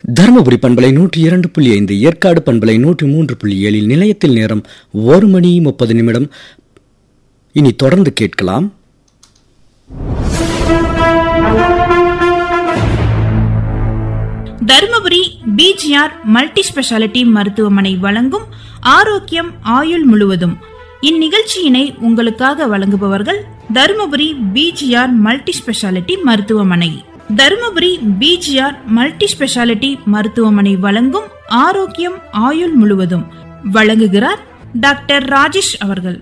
தருமபுரி பண்பலை நூற்றி இரண்டு புள்ளி ஐந்து ஏற்காடு பண்பலை நூற்றி மூன்று புள்ளி ஏழில் நிலையத்தில் நேரம் ஒரு மணி முப்பது நிமிடம் இனி தொடர்ந்து கேட்கலாம் தருமபுரி பிஜிஆர் மல்டி ஸ்பெஷாலிட்டி மருத்துவமனை வழங்கும் ஆரோக்கியம் ஆயுள் முழுவதும் இந்நிகழ்ச்சியினை உங்களுக்காக வழங்குபவர்கள் தருமபுரி பிஜிஆர் மல்டி ஸ்பெஷாலிட்டி மருத்துவமனை தருமபுரி பிஜிஆர் மல்டி ஸ்பெஷாலிட்டி மருத்துவமனை வழங்கும் ஆரோக்கியம் ஆயுள் முழுவதும் வழங்குகிறார் டாக்டர் ராஜேஷ் அவர்கள்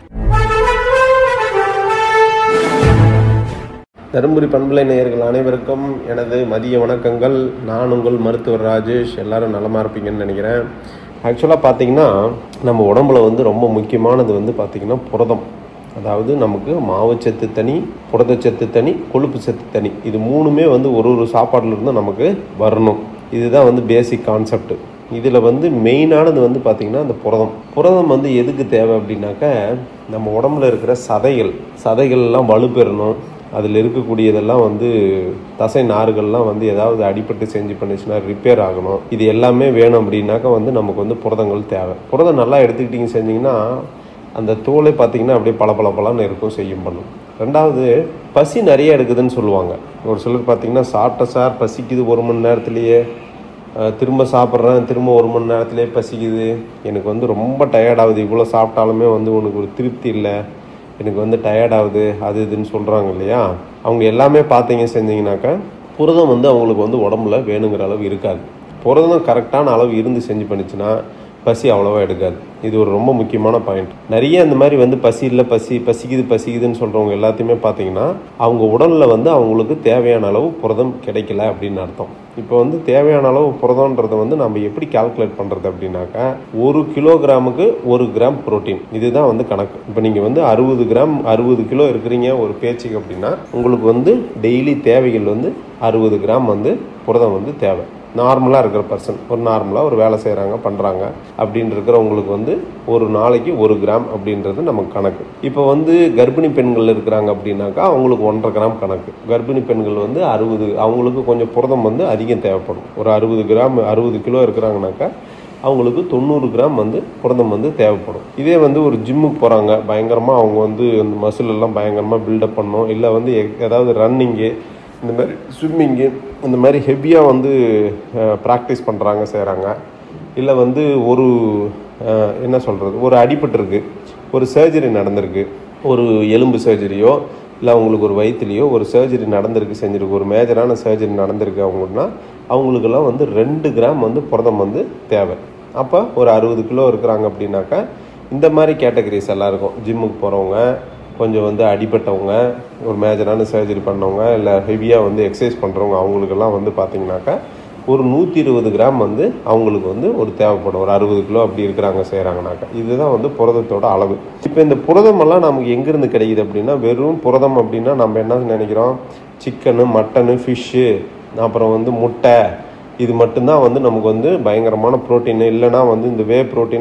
தருமபுரி பண்பலை நேயர்கள் அனைவருக்கும் எனது மதிய வணக்கங்கள் நான் உங்கள் மருத்துவர் ராஜேஷ் எல்லாரும் நலமாக இருப்பீங்கன்னு நினைக்கிறேன் ஆக்சுவலாக பார்த்தீங்கன்னா நம்ம உடம்புல வந்து ரொம்ப முக்கியமானது வந்து பார்த்திங்கன்னா புரதம் அதாவது நமக்கு மாவுச்சத்து தனி புரதச்சத்து தனி கொழுப்பு சத்து தனி இது மூணுமே வந்து ஒரு ஒரு சாப்பாடுல இருந்து நமக்கு வரணும் இதுதான் வந்து பேசிக் கான்செப்ட் இதில் வந்து மெயினானது வந்து பார்த்திங்கன்னா அந்த புரதம் புரதம் வந்து எதுக்கு தேவை அப்படின்னாக்க நம்ம உடம்புல இருக்கிற சதைகள் சதைகள்லாம் வலுப்பெறணும் அதில் இருக்கக்கூடியதெல்லாம் வந்து தசை நார்கள்லாம் வந்து ஏதாவது அடிபட்டு செஞ்சு பண்ணுச்சுன்னா ரிப்பேர் ஆகணும் இது எல்லாமே வேணும் அப்படின்னாக்கா வந்து நமக்கு வந்து புரதங்கள் தேவை புரதம் நல்லா எடுத்துக்கிட்டீங்க செஞ்சிங்கன்னா அந்த தோலை பார்த்தீங்கன்னா அப்படியே பல பல பலன்னு இருக்கும் செய்யும் பண்ணும் ரெண்டாவது பசி நிறைய எடுக்குதுன்னு சொல்லுவாங்க ஒரு சிலர் பார்த்தீங்கன்னா சாப்பிட்ட சார் பசிக்குது ஒரு மணி நேரத்துலேயே அஹ் திரும்ப சாப்பிட்றேன் திரும்ப ஒரு மணி நேரத்திலே பசிக்குது எனக்கு வந்து ரொம்ப டயர்டாகுது இவ்வளோ சாப்பிட்டாலுமே வந்து உனக்கு ஒரு திருப்தி இல்லை எனக்கு வந்து டயர்ட் ஆகுது அது இதுன்னு சொல்கிறாங்க இல்லையா அவங்க எல்லாமே பார்த்தீங்க செஞ்சீங்கன்னாக்கா புரதம் வந்து அவங்களுக்கு வந்து உடம்புல வேணுங்கிற அளவு இருக்காது புரதம் கரெக்டான அளவு இருந்து செஞ்சு பண்ணிச்சுன்னா பசி அவ்வளோவா எடுக்காது இது ஒரு ரொம்ப முக்கியமான பாயிண்ட் நிறைய இந்த மாதிரி வந்து பசி இல்லை பசி பசிக்குது பசிக்குதுன்னு சொல்கிறவங்க எல்லாத்தையுமே பார்த்தீங்கன்னா அவங்க உடலில் வந்து அவங்களுக்கு தேவையான அளவு புரதம் கிடைக்கல அப்படின்னு அர்த்தம் இப்போ வந்து தேவையான அளவு புரதம்ன்றதை வந்து நம்ம எப்படி கால்குலேட் பண்ணுறது அப்படின்னாக்கா ஒரு கிலோகிராமுக்கு ஒரு கிராம் புரோட்டீன் இதுதான் வந்து கணக்கு இப்போ நீங்கள் வந்து அறுபது கிராம் அறுபது கிலோ இருக்கிறீங்க ஒரு பேச்சுக்கு அப்படின்னா உங்களுக்கு வந்து டெய்லி தேவைகள் வந்து அறுபது கிராம் வந்து புரதம் வந்து தேவை நார்மலாக இருக்கிற பர்சன் ஒரு நார்மலாக ஒரு வேலை செய்கிறாங்க பண்ணுறாங்க அப்படின்னு இருக்கிறவங்களுக்கு வந்து ஒரு நாளைக்கு ஒரு கிராம் அப்படின்றது நமக்கு கணக்கு இப்போ வந்து கர்ப்பிணி பெண்கள் இருக்கிறாங்க அப்படின்னாக்கா அவங்களுக்கு ஒன்றரை கிராம் கணக்கு கர்ப்பிணி பெண்கள் வந்து அறுபது அவங்களுக்கு கொஞ்சம் புரதம் வந்து அதிகம் தேவைப்படும் ஒரு அறுபது கிராம் அறுபது கிலோ இருக்கிறாங்கனாக்கா அவங்களுக்கு தொண்ணூறு கிராம் வந்து புரதம் வந்து தேவைப்படும் இதே வந்து ஒரு ஜிம்முக்கு போகிறாங்க பயங்கரமாக அவங்க வந்து அந்த மசில் எல்லாம் பயங்கரமாக பில்டப் பண்ணணும் இல்லை வந்து எ- ஏதாவது ரன்னிங்கு இந்த மாதிரி ஸ்விம்மிங்கு இந்த மாதிரி ஹெவியாக வந்து ப்ராக்டிஸ் பண்ணுறாங்க செய்கிறாங்க இல்லை வந்து ஒரு அஹ், என்ன சொல்கிறது ஒரு அடிபட்டிருக்கு ஒரு சர்ஜரி நடந்திருக்கு ஒரு எலும்பு சர்ஜரியோ இல்லை அவங்களுக்கு ஒரு வயிற்றுலையோ ஒரு சர்ஜரி நடந்திருக்கு செஞ்சிருக்கு ஒரு மேஜரான சர்ஜரி நடந்திருக்கு அவங்கன்னா அவங்களுக்கெல்லாம் வந்து ரெண்டு கிராம் வந்து புரதம் வந்து தேவை அப்போ ஒரு அறுபது கிலோ இருக்கிறாங்க அப்படின்னாக்கா இந்த மாதிரி கேட்டகரிஸ் எல்லாம் இருக்கும் ஜிம்முக்கு போகிறவங்க கொஞ்சம் வந்து அடிபட்டவங்க ஒரு மேஜரான சர்ஜரி பண்ணவங்க இல்லை ஹெவியாக வந்து எக்ஸசைஸ் பண்ணுறவங்க அவங்களுக்கெல்லாம் வந்து பார்த்தீங்கன்னாக்கா ஒரு நூற்றி இருபது கிராம் வந்து அவங்களுக்கு வந்து ஒரு தேவைப்படும் ஒரு அறுபது கிலோ அப்படி இருக்கிறாங்க செய்கிறாங்கனாக்கா இதுதான் வந்து புரதத்தோட அளவு இப்போ இந்த புரதமெல்லாம் நமக்கு எங்கேருந்து கிடைக்குது அப்படின்னா வெறும் புரதம் அப்படின்னா நம்ம என்ன நினைக்கிறோம் சிக்கனு மட்டனு ஃபிஷ்ஷு அப்புறம் வந்து முட்டை இது மட்டும்தான் வந்து நமக்கு வந்து பயங்கரமான புரோட்டீன் இல்லைன்னா வந்து இந்த வே புரோட்டீன்